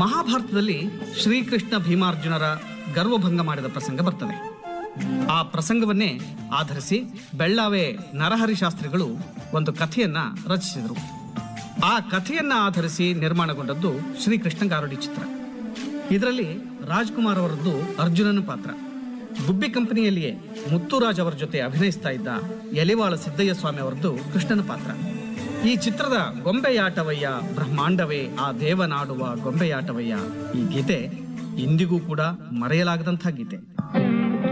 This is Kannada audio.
ಮಹಾಭಾರತದಲ್ಲಿ ಶ್ರೀಕೃಷ್ಣ ಭೀಮಾರ್ಜುನರ ಗರ್ವಭಂಗ ಮಾಡಿದ ಪ್ರಸಂಗ ಬರ್ತದೆ ಆ ಪ್ರಸಂಗವನ್ನೇ ಆಧರಿಸಿ ಬೆಳ್ಳಾವೆ ನರಹರಿ ಶಾಸ್ತ್ರಿಗಳು ಒಂದು ಕಥೆಯನ್ನ ರಚಿಸಿದರು ಆ ಕಥೆಯನ್ನ ಆಧರಿಸಿ ನಿರ್ಮಾಣಗೊಂಡದ್ದು ಶ್ರೀಕೃಷ್ಣ ಗಾರುಡಿ ಚಿತ್ರ ಇದರಲ್ಲಿ ರಾಜ್ಕುಮಾರ್ ಅವರದ್ದು ಅರ್ಜುನನ ಪಾತ್ರ ಗುಬ್ಬಿ ಕಂಪನಿಯಲ್ಲಿಯೇ ಮುತ್ತುರಾಜ್ ಅವರ ಜೊತೆ ಅಭಿನಯಿಸ್ತಾ ಇದ್ದ ಎಲಿವಾಳ ಸಿದ್ದಯ್ಯ ಸ್ವಾಮಿ ಅವರದ್ದು ಕೃಷ್ಣನ ಪಾತ್ರ ಈ ಚಿತ್ರದ ಗೊಂಬೆಯಾಟವಯ್ಯ ಬ್ರಹ್ಮಾಂಡವೇ ಆ ದೇವನಾಡುವ ಗೊಂಬೆಯಾಟವಯ್ಯ ಈ ಗೀತೆ ಇಂದಿಗೂ ಕೂಡ ಮರೆಯಲಾಗದಂಥ ಗೀತೆ